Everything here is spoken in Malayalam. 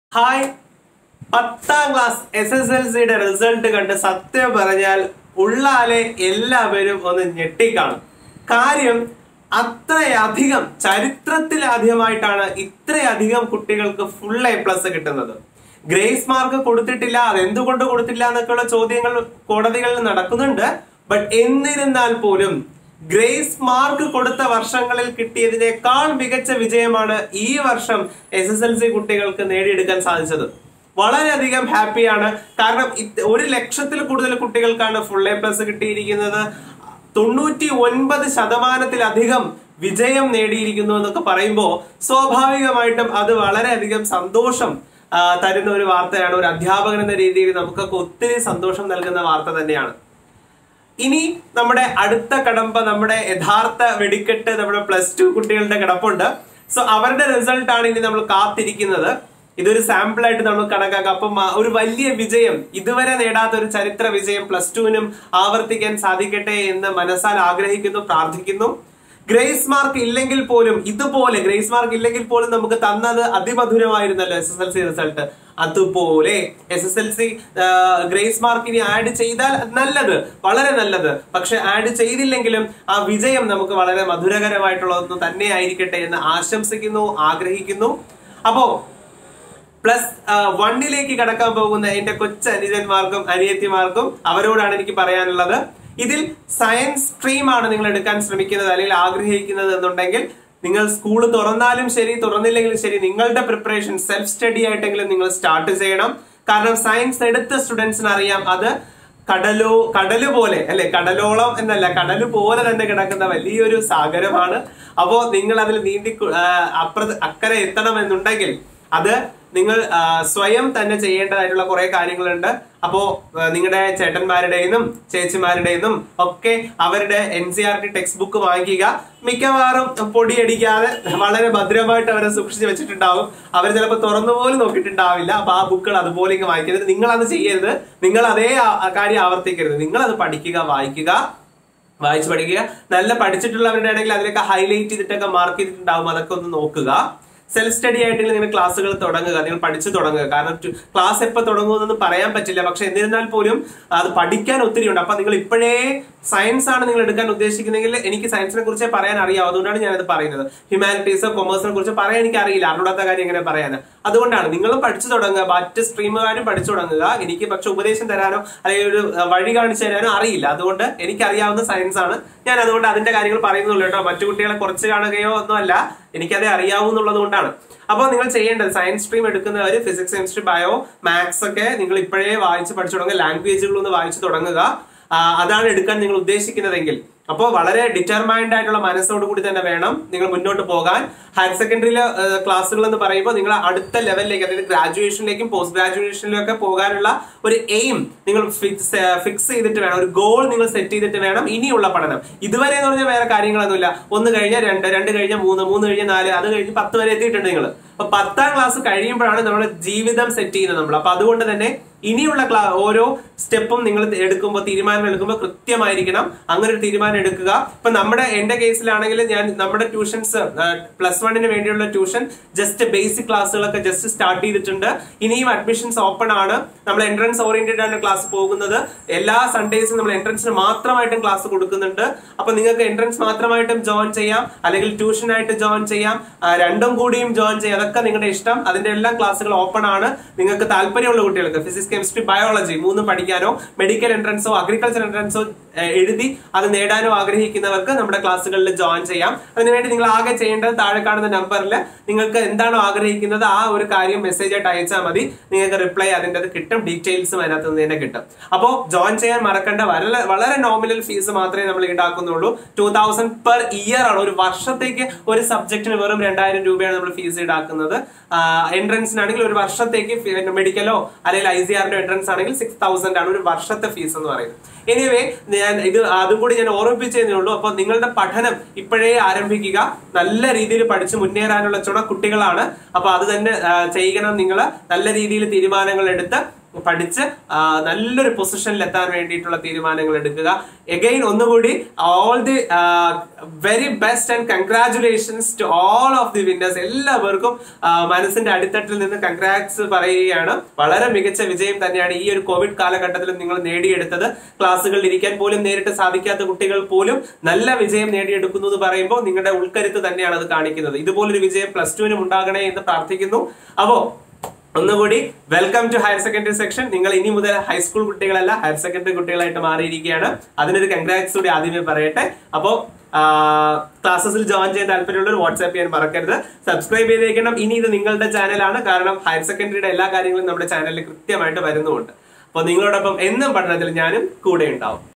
ഹായ് പത്താം ക്ലാസ് എസ് എസ് എൽ സിയുടെ റിസൾട്ട് കണ്ട് സത്യം പറഞ്ഞാൽ ഉള്ളാലെ എല്ലാവരും ഒന്ന് ഞെട്ടിക്കാണും കാര്യം അത്രയധികം ചരിത്രത്തിലധികമായിട്ടാണ് ഇത്രയധികം കുട്ടികൾക്ക് ഫുൾ എ പ്ലസ് കിട്ടുന്നത് ഗ്രേസ് മാർക്ക് കൊടുത്തിട്ടില്ല അത് എന്തുകൊണ്ട് കൊടുത്തില്ല എന്നൊക്കെയുള്ള ചോദ്യങ്ങൾ കോടതികളിൽ നടക്കുന്നുണ്ട് ബട്ട് എന്നിരുന്നാൽ പോലും ഗ്രേസ് മാർക്ക് കൊടുത്ത വർഷങ്ങളിൽ കിട്ടിയതിനേക്കാൾ മികച്ച വിജയമാണ് ഈ വർഷം എസ് എസ് എൽ സി കുട്ടികൾക്ക് നേടിയെടുക്കാൻ സാധിച്ചത് വളരെയധികം ഹാപ്പിയാണ് കാരണം ഇത് ഒരു ലക്ഷത്തിൽ കൂടുതൽ കുട്ടികൾക്കാണ് ഫുൾ എ പ്ലസ് കിട്ടിയിരിക്കുന്നത് തൊണ്ണൂറ്റി ഒൻപത് ശതമാനത്തിലധികം വിജയം നേടിയിരിക്കുന്നു എന്നൊക്കെ പറയുമ്പോൾ സ്വാഭാവികമായിട്ടും അത് വളരെയധികം സന്തോഷം ആ, തരുന്ന ഒരു വാർത്തയാണ് ഒരു അധ്യാപകൻ എന്ന രീതിയിൽ നമുക്കൊക്കെ ഒത്തിരി സന്തോഷം നൽകുന്ന വാർത്ത തന്നെയാണ് ഇനി നമ്മുടെ അടുത്ത കടമ്പ നമ്മുടെ യഥാർത്ഥ വെടിക്കെട്ട് നമ്മുടെ പ്ലസ് ടു കുട്ടികളുടെ കിടപ്പുണ്ട് സോ അവരുടെ റിസൾട്ട് ആണ് ഇനി നമ്മൾ കാത്തിരിക്കുന്നത് ഇതൊരു സാമ്പിൾ ആയിട്ട് നമ്മൾ കണക്കാക്കാം അപ്പം ആ ഒരു വലിയ വിജയം ഇതുവരെ നേടാത്ത ഒരു ചരിത്ര വിജയം പ്ലസ് ടുവിനും ആവർത്തിക്കാൻ സാധിക്കട്ടെ എന്ന് മനസ്സാൽ ആഗ്രഹിക്കുന്നു പ്രാർത്ഥിക്കുന്നു ഗ്രേസ് മാർക്ക് ഇല്ലെങ്കിൽ പോലും ഇതുപോലെ ഗ്രേസ് മാർക്ക് ഇല്ലെങ്കിൽ പോലും നമുക്ക് തന്നത് അതിമധുരമായിരുന്നല്ലോ S S L C result അതുപോലെ S S L C grace mark ഇനി ആഡ് ചെയ്താൽ നല്ലത് വളരെ നല്ലത് പക്ഷെ ആഡ് ചെയ്തില്ലെങ്കിലും ആ വിജയം നമുക്ക് വളരെ മധുരകരമായിട്ടുള്ളതൊന്ന് തന്നെ ആയിരിക്കട്ടെ എന്ന് ആശംസിക്കുന്നു ആഗ്രഹിക്കുന്നു അപ്പോ പ്ലസ് വണ്ണിലേക്ക് കടക്കാൻ പോകുന്ന എന്റെ കൊച്ചു അനുജന്മാർക്കും അനിയത്തിമാർക്കും അവരോടാണ് എനിക്ക് പറയാനുള്ളത് ഇതിൽ സയൻസ് സ്ട്രീം ആണ് നിങ്ങൾ എടുക്കാൻ ശ്രമിക്കുന്നത് അല്ലെങ്കിൽ ആഗ്രഹിക്കുന്നത് എന്നുണ്ടെങ്കിൽ നിങ്ങൾ സ്കൂൾ തുറന്നാലും ശരി തുറന്നില്ലെങ്കിലും ശരി നിങ്ങളുടെ പ്രിപ്പറേഷൻ സെൽഫ് സ്റ്റഡി ആയിട്ടെങ്കിലും നിങ്ങൾ സ്റ്റാർട്ട് ചെയ്യണം കാരണം സയൻസ് എടുത്ത സ്റ്റുഡൻസിന് അറിയാം അത് കടലോ കടല് പോലെ അല്ലെ കടലോളം എന്നല്ല കടല് പോലെ തന്നെ കിടക്കുന്ന വലിയൊരു സാഗരമാണ് അപ്പോ നിങ്ങൾ അതിൽ നീന്തി കു- ആ, അപ്പുറ അക്കരെ എത്തണം എന്നുണ്ടെങ്കിൽ അത് നിങ്ങൾ ആ, സ്വയം തന്നെ ചെയ്യേണ്ടതായിട്ടുള്ള കുറെ കാര്യങ്ങളുണ്ട് അപ്പോ നിങ്ങളുടെ ചേട്ടന്മാരുടെയും ചേച്ചിമാരുടെയും ഒക്കെ അവരുടെ N C R T text book വാങ്ങിക്കുക മിക്കവാറും പൊടിയടിക്കാതെ വളരെ ഭദ്രമായിട്ട് അവരെ സൂക്ഷിച്ച് വെച്ചിട്ടുണ്ടാവും അവർ ചിലപ്പോൾ തുറന്നു പോലും നോക്കിയിട്ടുണ്ടാവില്ല അപ്പൊ ആ ബുക്കുകൾ അതുപോലെ ഇങ്ങ് വായിക്കരുത് നിങ്ങൾ അത് ചെയ്യരുത് നിങ്ങൾ അതേ ആ- ആ കാര്യം ആവർത്തിക്കരുത് നിങ്ങൾ അത് പഠിക്കുക വായിക്കുക വായിച്ച് പഠിക്കുക നല്ല പഠിച്ചിട്ടുള്ളവരുടെ ആണെങ്കിൽ അതിലൊക്കെ ഹൈലൈറ്റ് ചെയ്തിട്ടൊക്കെ മാർക്ക് ചെയ്തിട്ടുണ്ടാവും അതൊക്കെ ഒന്ന് നോക്കുക സെൽഫ് സ്റ്റഡി ആയിട്ടെങ്കിൽ നിങ്ങൾ ക്ലാസ്സുകൾ തുടങ്ങുക നിങ്ങൾ പഠിച്ചു തുടങ്ങുക കാരണം ടു- ക്ലാസ് എപ്പോൾ തുടങ്ങുമെന്നൊന്നും പറയാൻ പറ്റില്ല പക്ഷെ എന്നിരുന്നാൽ പോലും അത് പഠിക്കാൻ ഒത്തിരി ഉണ്ട് അപ്പൊ നിങ്ങൾ ഇപ്പോഴേ സയൻസ് ആണ് നിങ്ങൾ എടുക്കാൻ ഉദ്ദേശിക്കുന്നെങ്കിൽ എനിക്ക് സയൻസിനെ കുറിച്ചേ പറയാൻ അറിയാം അതുകൊണ്ടാണ് ഞാനത് പറയുന്നത് ഹ്യൂമാനിറ്റീസോ കൊമേഴ്സിനെ കുറിച്ച് പറയാൻ എനിക്ക് അറിയില്ല അറിഞ്ഞൂടാത്ത കാര്യം എങ്ങനെ പറയാൻ അതുകൊണ്ടാണ് നിങ്ങളും പഠിച്ചു തുടങ്ങുക മറ്റ് സ്ട്രീമുകാരും പഠിച്ചു തുടങ്ങുക എനിക്ക് പക്ഷെ ഉപദേശം തരാനോ അല്ലെങ്കിൽ ഒരു അഹ്, വഴി കാണിച്ചു തരാനോ അറിയില്ല അതുകൊണ്ട് എനിക്കറിയാവുന്ന സയൻസ് ആണ് ഞാൻ അതുകൊണ്ട് അതിന്റെ കാര്യങ്ങൾ പറയുന്നുള്ളൂ കേട്ടോ മറ്റു കുട്ടികളെ കുറച്ച് കാണുകയോ ഒന്നുമല്ല എനിക്കത് അറിയാവുന്നുള്ളത് കൊണ്ടാണ് അപ്പോൾ നിങ്ങൾ ചെയ്യേണ്ടത് സയൻസ് സ്ട്രീം എടുക്കുന്നവർ ഫിസിക്സ് കെമിസ്ട്രി ബയോ മാത്സ് ഒക്കെ നിങ്ങൾ ഇപ്പോഴേ വായിച്ച് പഠിച്ചു തുടങ്ങുക ലാംഗ്വേജുകൾ ഒന്ന് വായിച്ചു തുടങ്ങുക ആ, അതാണ് എടുക്കാൻ നിങ്ങൾ ഉദ്ദേശിക്കുന്നതെങ്കിൽ അപ്പോൾ വളരെ ഡിറ്റർമൈൻഡ് ആയിട്ടുള്ള മനസ്സോട് കൂടി തന്നെ വേണം നിങ്ങൾ മുന്നോട്ട് പോകാൻ ഹയർ സെക്കൻഡറിയിലെ ക്ലാസ്സുകൾ എന്ന് പറയുമ്പോൾ നിങ്ങൾ അടുത്ത ലെവലിലേക്ക് അതായത് ഗ്രാജുവേഷനിലേക്കും പോസ്റ്റ് ഗ്രാജുവേഷനിലും ഒക്കെ പോകാനുള്ള ഒരു എയിം നിങ്ങൾ ഫിക്സ് ഫിക്സ് ചെയ്തിട്ട് വേണം ഒരു ഗോൾ നിങ്ങൾ സെറ്റ് ചെയ്തിട്ട് വേണം ഇനിയുള്ള പഠനം ഇതുവരെ എന്ന് പറഞ്ഞാൽ വേറെ കാര്യങ്ങളൊന്നുമില്ല ഒന്ന് കഴിഞ്ഞാൽ രണ്ട് രണ്ട് കഴിഞ്ഞാൽ മൂന്ന് മൂന്ന് കഴിഞ്ഞാൽ നാല് അത് കഴിഞ്ഞ് പത്ത് വരെ എത്തിയിട്ടുണ്ട് നിങ്ങൾ അപ്പൊ പത്താം ക്ലാസ് കഴിയുമ്പോഴാണ് നമ്മുടെ ജീവിതം സെറ്റ് ചെയ്യുന്നത് നമ്മൾ അപ്പൊ അതുകൊണ്ട് തന്നെ ഇനിയുള്ള ക്ലാ ഓരോ സ്റ്റെപ്പും നിങ്ങൾ എടുക്കുമ്പോൾ തീരുമാനം എടുക്കുമ്പോൾ കൃത്യമായിരിക്കണം അങ്ങനെ ഒരു തീരുമാനം എടുക്കുക ഇപ്പൊ നമ്മുടെ എന്റെ കേസിലാണെങ്കിൽ ഞാൻ നമ്മുടെ ട്യൂഷൻസ് പ്ലസ് വണ്ണിന് വേണ്ടിയുള്ള ട്യൂഷൻ ജസ്റ്റ് ബേസിക് ക്ലാസ്സുകളൊക്കെ ജസ്റ്റ് സ്റ്റാർട്ട് ചെയ്തിട്ടുണ്ട് ഇനിയും അഡ്മിഷൻസ് ഓപ്പൺ ആണ് നമ്മൾ എൻട്രൻസ് ഓറിയന്റഡ് ആണ് ക്ലാസ് പോകുന്നത് എല്ലാ സൺഡേസും നമ്മൾ എൻട്രൻസിന് മാത്രമായിട്ടും ക്ലാസ് കൊടുക്കുന്നുണ്ട് അപ്പൊ നിങ്ങൾക്ക് എൻട്രൻസ് മാത്രമായിട്ടും ജോയിൻ ചെയ്യാം അല്ലെങ്കിൽ ട്യൂഷനായിട്ട് ജോയിൻ ചെയ്യാം ആ, രണ്ടും കൂടിയും ജോയിൻ ചെയ്യാം അതൊക്കെ നിങ്ങളുടെ ഇഷ്ടം അതിന്റെ എല്ലാ ക്ലാസ്സുകൾ ഓപ്പൺ ആണ് നിങ്ങൾക്ക് താല്പര്യമുള്ള കുട്ടികൾക്ക് ഫിസിക്സ് കെമിസ്ട്രി ബയോളജി മൂന്നും പഠിക്കാനോ മെഡിക്കൽ എൻട്രൻസോ അഗ്രികൾച്ചർ എൻട്രൻസോ എഴുതി അത് നേടാനോ ആഗ്രഹിക്കുന്നവർക്ക് നമ്മുടെ ക്ലാസ്സുകളിൽ ജോയിൻ ചെയ്യാം അതിനുവേണ്ടി നിങ്ങൾ ആകെ ചെയ്യേണ്ടത് താഴെ കാണുന്ന നമ്പറിൽ നിങ്ങൾക്ക് എന്താണോ ആഗ്രഹിക്കുന്നത് ആ ഒരു കാര്യം മെസ്സേജ് ആയിട്ട് അയച്ചാൽ മതി നിങ്ങൾക്ക് റിപ്ലൈ അതിൻ്റെ അത് കിട്ടും ഡീറ്റെയിൽസും അതിനകത്ത് നിന്ന് തന്നെ കിട്ടും അപ്പോൾ ജോയിൻ ചെയ്യാൻ മറക്കേണ്ട വളരെ വളരെ നോമിനൽ ഫീസ് മാത്രമേ നമ്മൾ ഈടാക്കുന്നുള്ളൂ ടൂ തൗസൻഡ് പെർ ഇയർ ആണ് ഒരു വർഷത്തേക്ക് ഒരു സബ്ജക്റ്റിന് വെറും രണ്ടായിരം രൂപയാണ് നമ്മൾ ഫീസ് ഈടാക്കുന്നത് എൻട്രൻസിനാണെങ്കിൽ ഒരു വർഷത്തേക്ക് മെഡിക്കലോ അല്ലെങ്കിൽ ഐ സി ആറിന്റെ എൻട്രൻസ് ആണെങ്കിൽ സിക്സ് തൗസൻഡ് ആണ് ഒരു വർഷത്തെ ഫീസ് എന്ന് പറയുന്നത് എനിവേ ഞാൻ ഇത് അതും കൂടി ഞാൻ ഓർമ്മിപ്പിച്ചതേ ഉള്ളൂ അപ്പൊ നിങ്ങളുടെ പഠനം ഇപ്പോഴേ ആരംഭിക്കുക നല്ല രീതിയിൽ പഠിച്ച് മുന്നേറാനുള്ള ചുണ കുട്ടികളാണ് അപ്പൊ അത് തന്നെ ആ, ചെയ്യണം നിങ്ങൾ നല്ല രീതിയിൽ തീരുമാനങ്ങൾ എടുത്ത് പഠിച്ച് ആ, നല്ലൊരു പൊസിഷനിൽ എത്താൻ വേണ്ടിയിട്ടുള്ള തീരുമാനങ്ങൾ എടുക്കുക എഗെയിൻ ഒന്നുകൂടി all the very best and congratulations to all of the winners എല്ലാവർക്കും ആ, മനസ്സിന്റെ അടിത്തട്ടിൽ നിന്ന് കൺഗ്രാറ്റ്സ് പറയുകയാണ് വളരെ മികച്ച വിജയം തന്നെയാണ് ഈ ഒരു കോവിഡ് കാലഘട്ടത്തിൽ നിങ്ങൾ നേടിയെടുത്തത് ക്ലാസ്സുകളിൽ ഇരിക്കാൻ പോലും നേരിട്ട് സാധിക്കാത്ത കുട്ടികൾ പോലും നല്ല വിജയം നേടിയെടുക്കുന്നു എന്ന് പറയുമ്പോൾ നിങ്ങളുടെ ഉൾക്കരുത്ത് തന്നെയാണ് അത് കാണിക്കുന്നത് ഇതുപോലൊരു വിജയം പ്ലസ് ടുവിനും ഉണ്ടാകണേ എന്ന് പ്രാർത്ഥിക്കുന്നു അപ്പോ ഒന്നുകൂടി welcome to higher secondary section നിങ്ങൾ ഇനി മുതൽ ഹൈസ്കൂൾ കുട്ടികളല്ല ഹയർ സെക്കൻഡറി കുട്ടികളായിട്ട് മാറിയിരിക്കുകയാണ് അതിനൊരു കൺഗ്രാറ്റ്സ് കൂടി ആദ്യമേ പറയട്ടെ അപ്പോ ക്ലാസ്സസിൽ ജോയിൻ ചെയ്യാൻ താല്പര്യമുള്ളവർ വാട്സ്ആപ്പ് ചെയ്യാൻ മറക്കരുത് സബ്സ്ക്രൈബ് ചെയ്തേക്കണം ഇനി ഇത് നിങ്ങളുടെ ചാനലാണ് കാരണം ഹയർ സെക്കൻഡറിയുടെ എല്ലാ കാര്യങ്ങളും നമ്മുടെ ചാനലിൽ കൃത്യമായിട്ട് വരുന്നുമുണ്ട് അപ്പോൾ നിങ്ങളോടൊപ്പം എന്നും പഠനത്തിൽ ഞാനും കൂടെ ഉണ്ടാവും